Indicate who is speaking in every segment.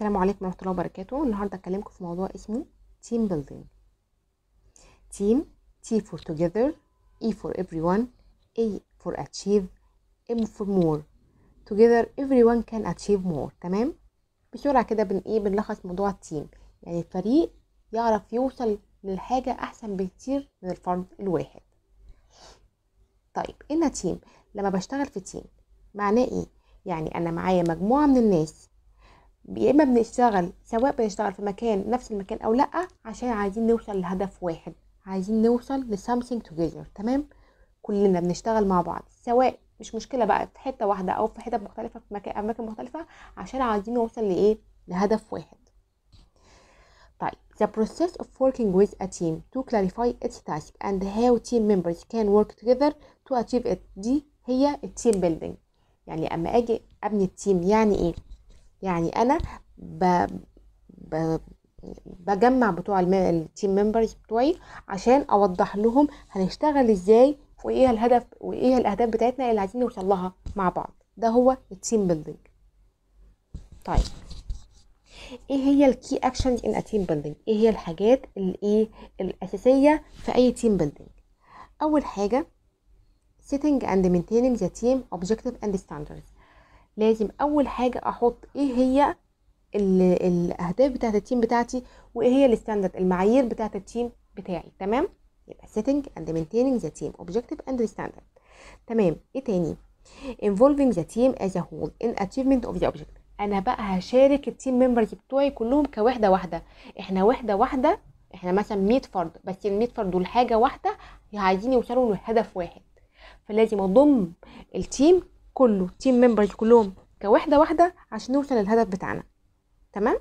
Speaker 1: السلام عليكم ورحمة الله وبركاته النهاردة هكلمكم في موضوع اسمه team building team T for together E for everyone A for achieve M for more together everyone can achieve more تمام بسرعة كده بن ايه بنلخص موضوع التيم يعني الفريق يعرف يوصل للحاجة أحسن بكتير من الفرد الواحد طيب إيه تيم لما بشتغل في تيم معناه ايه يعني أنا معايا مجموعة من الناس يا اما بنشتغل سواء بنشتغل في مكان نفس المكان او لا عشان عايزين نوصل لهدف واحد عايزين نوصل ل something together تمام كلنا بنشتغل مع بعض سواء مش مشكله بقى في حته واحده او في حتت مختلفه في مكان اماكن مختلفه عشان عايزين نوصل لايه لهدف واحد طيب the process of working with a team to clarify its task and how team members can work together to achieve it دي هي التيم building يعني اما اجي ابني التيم يعني ايه يعني انا ب... ب... بجمع بتوع التيم ممبرز بتوعي عشان اوضح لهم هنشتغل ازاي وايه الهدف وايه الاهداف بتاعتنا اللي عايزين نوصل لها مع بعض ده هو التيم بيلدينج طيب ايه هي الكي اكشنز ان تيم بيلدينج ايه هي الحاجات الايه الاساسيه في اي تيم بيلدينج اول حاجه setting and maintaining the team objective and standards لازم اول حاجه احط ايه هي الاهداف بتاعه التيم بتاعتي وايه هي الستاندرد المعايير بتاعه التيم بتاعي تمام يبقى setting and maintaining the team objective and standard تمام ايه تاني involving the team as a whole in achievement of the objective انا بقى هشارك التيم ممبرز بتوعي كلهم كوحده واحده احنا وحده واحده احنا مثلا 100 فرد بس ال 100 فرد دول حاجه واحده عايزين يوصلوا لهدف واحد فلازم اضم التيم كله تيم ممبرز كلهم كوحده واحده عشان نوصل للهدف بتاعنا تمام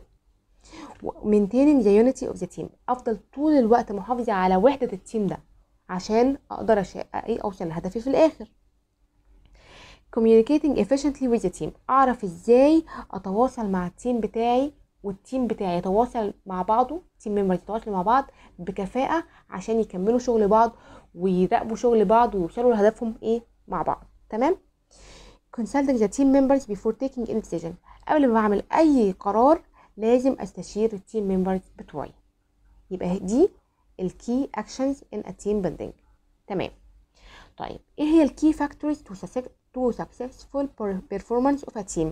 Speaker 1: maintaining the unity of the team افضل طول الوقت محافظه على وحده التيم ده عشان اقدر أشا... ايه اوصل لهدفي في الاخر communicating efficiently with the team اعرف ازاي اتواصل مع التيم بتاعي والتيم بتاعي يتواصل مع بعضه تيم ممبرز يتواصلوا مع بعض بكفاءه عشان يكملوا شغل بعض ويراقبوا شغل بعض ويوصلوا لهدفهم ايه مع بعض تمام consulting the team members before taking any decision قبل ما بعمل اي قرار لازم استشير التيم ممبرز بتوعي يبقى دي الكي اكشنز ان ا تيم بيلدينج تمام طيب ايه هي الكي فاكتورز تو successful performance of a team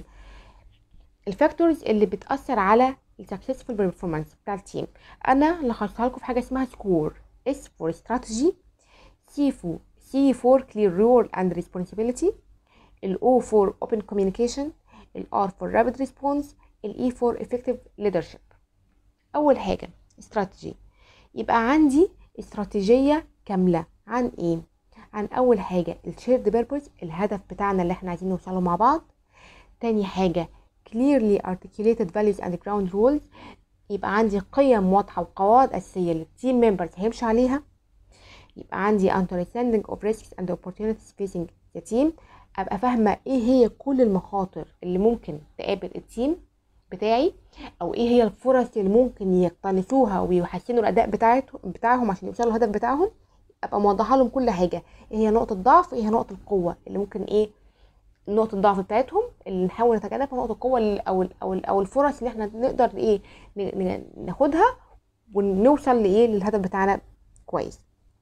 Speaker 1: الفاكتورز اللي بتاثر على السكسسفول بيرفورمانس بتاع التيم انا لخصتها لكم في حاجه اسمها سكور اس فور استراتيجي سي فور سي فور كلير رول اند ريسبونسبيلتي الاو فور اوبن كوميونيكيشن الار فور رابيد ريسبونس الاي فور افكتيف ليدرشيب اول حاجه استراتيجي يبقى عندي استراتيجيه كامله عن ايه عن اول حاجه الشيرد بيربوز الهدف بتاعنا اللي احنا عايزين نوصله مع بعض تاني حاجه clearly articulated values and ground rules يبقى عندي قيم واضحه وقواعد اساسيه للتيم ممبرز هيمشي عليها يبقى عندي understanding of risks and opportunities facing the team ابقى فاهمه ايه هي كل المخاطر اللي ممكن تقابل التيم بتاعي او ايه هي الفرص اللي ممكن يقتنصوها ويحسنوا الاداء بتاعتهم بتاعهم عشان يوصلوا للهدف بتاعهم ابقى موضحه لهم كل حاجه ايه هي نقطه ضعف وايه هي نقطه القوه اللي ممكن ايه نقطه الضعف بتاعتهم اللي نحاول نتجنبها نقطه القوه او ال او ال او الفرص اللي احنا نقدر ايه ناخدها ونوصل لايه للهدف بتاعنا كويس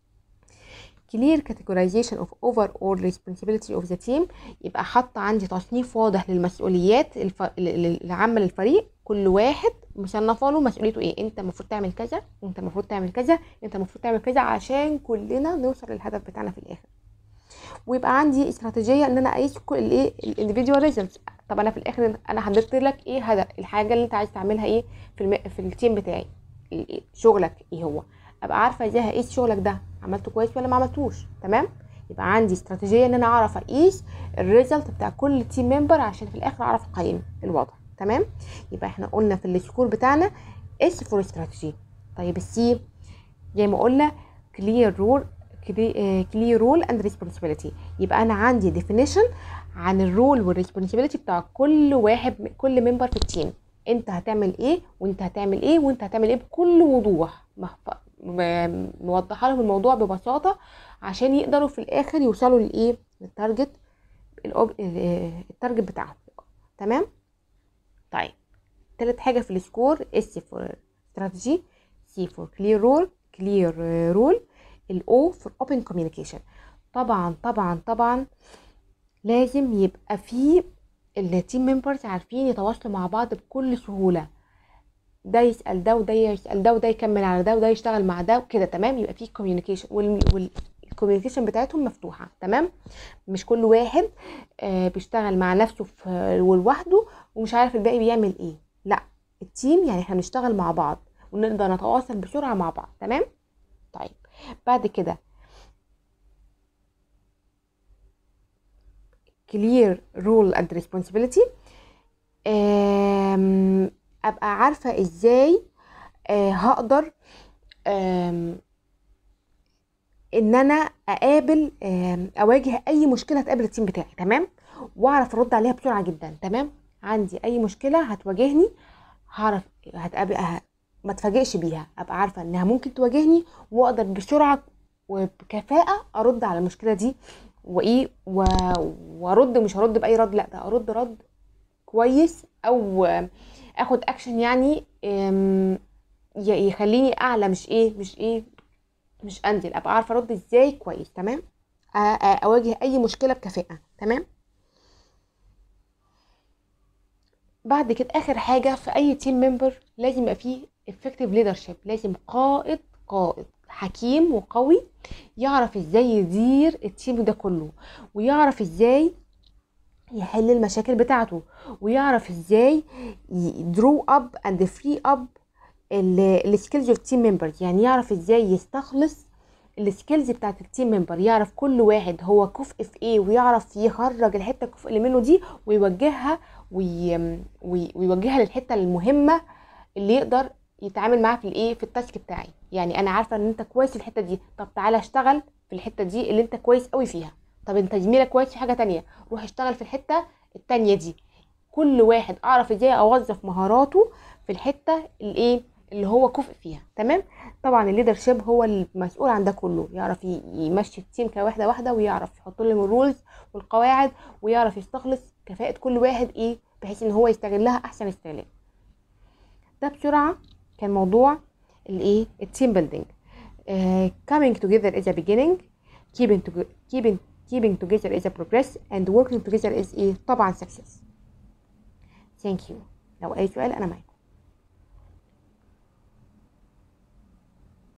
Speaker 1: clear categorization of overall responsibility of the team يبقى حاطه عندي تصنيف واضح للمسؤوليات الف... العامه للفريق كل واحد مصنفه له مسؤوليته ايه انت المفروض تعمل كذا انت المفروض تعمل كذا انت المفروض تعمل كذا عشان كلنا نوصل للهدف بتاعنا في الاخر ويبقى عندي استراتيجيه ان انا اقيس كل الايه الانديفيدوال ريزلتس طب انا في الاخر انا حددت لك ايه هدف الحاجه اللي انت عايز تعملها ايه في الم... في التيم بتاعي شغلك ايه هو ابقى عارفه ازاي هقيس شغلك ده عملته كويس ولا ما عملتوش تمام يبقى عندي استراتيجيه ان انا اعرف اقيس الريزلت بتاع كل تيم ممبر عشان في الاخر اعرف اقيم الوضع تمام يبقى احنا قلنا في السكور بتاعنا اس فور استراتيجي طيب السي زي ما قلنا كلير رول كلير رول اند ريسبونسبيلتي يبقى انا عندي ديفينيشن عن الرول والريسبونسبيلتي بتاع كل واحد كل ممبر في التيم انت هتعمل ايه وانت هتعمل ايه وانت هتعمل ايه بكل وضوح موضحه لهم الموضوع ببساطه عشان يقدروا في الاخر يوصلوا لايه للتارجت التارجت بتاعهم تمام طيب تالت حاجه في السكور اس فور استراتيجي سي فور كلير رول كلير رول الاو فور اوبن كوميونيكيشن طبعا طبعا طبعا لازم يبقى في التيم ممبرز عارفين يتواصلوا مع بعض بكل سهوله ده يسال ده وده يسال ده وده يكمل على ده وده يشتغل مع ده وكده تمام يبقى في كوميونيكيشن والكوميونيكيشن بتاعتهم مفتوحه تمام مش كل واحد آه بيشتغل مع نفسه في ولوحده ومش عارف الباقي بيعمل ايه لا التيم يعني احنا بنشتغل مع بعض ونقدر نتواصل بسرعه مع بعض تمام طيب بعد كده clear role and responsibility آم، ابقى عارفه ازاي آه، هقدر آم، ان انا اقابل آم، اواجه اي مشكله هتقابل التيم بتاعي تمام واعرف ارد عليها بسرعه جدا تمام عندي اي مشكله هتواجهني هعرف هتقابل ه- ما اتفاجئش بيها ابقى عارفه انها ممكن تواجهني واقدر بسرعه وبكفاءه ارد على المشكله دي وايه و... وارد مش هرد باي رد لا ده ارد رد كويس او اخد اكشن يعني أم، ي- يخليني اعلى مش ايه مش ايه مش انزل ابقى عارفه ارد ازاي كويس تمام أ- أ- اواجه اي مشكله بكفاءه تمام بعد كده اخر حاجه في اي تيم ممبر لازم يبقى فيه effective leadership لازم قائد قائد حكيم وقوي يعرف ازاي يدير التيم ده كله ويعرف ازاي يحل المشاكل بتاعته ويعرف ازاي درو اب اند فري اب السكيلز اوف تيم ممبرز يعني يعرف ازاي يستخلص السكيلز بتاعت التيم ممبر يعرف كل واحد هو كفء في ايه ويعرف يخرج الحته الكفء اللي منه دي ويوجهها وي... وي... ويوجهها للحته المهمه اللي يقدر يتعامل معاها في الايه في التاسك بتاعي يعني انا عارفه ان انت كويس في الحته دي طب تعالى اشتغل في الحته دي اللي انت كويس قوي فيها طب انت زميلك كويس في حاجه تانية روح اشتغل في الحته التانية دي كل واحد اعرف ازاي اوظف مهاراته في الحته الايه اللي هو كفء فيها تمام طبعا الليدرشيب هو المسؤول عن ده كله يعرف ي- يمشي التيم كواحده واحده ويعرف يحط لهم الرولز والقواعد ويعرف يستخلص كفاءه كل واحد ايه بحيث ان هو يستغلها احسن استغلال ده بسرعه كان موضوع الايه التيم بيلدينج coming together is a beginning keeping to keeping keeping together is a progress and working together is ايه طبعا success thank you لو اي سؤال انا معاكم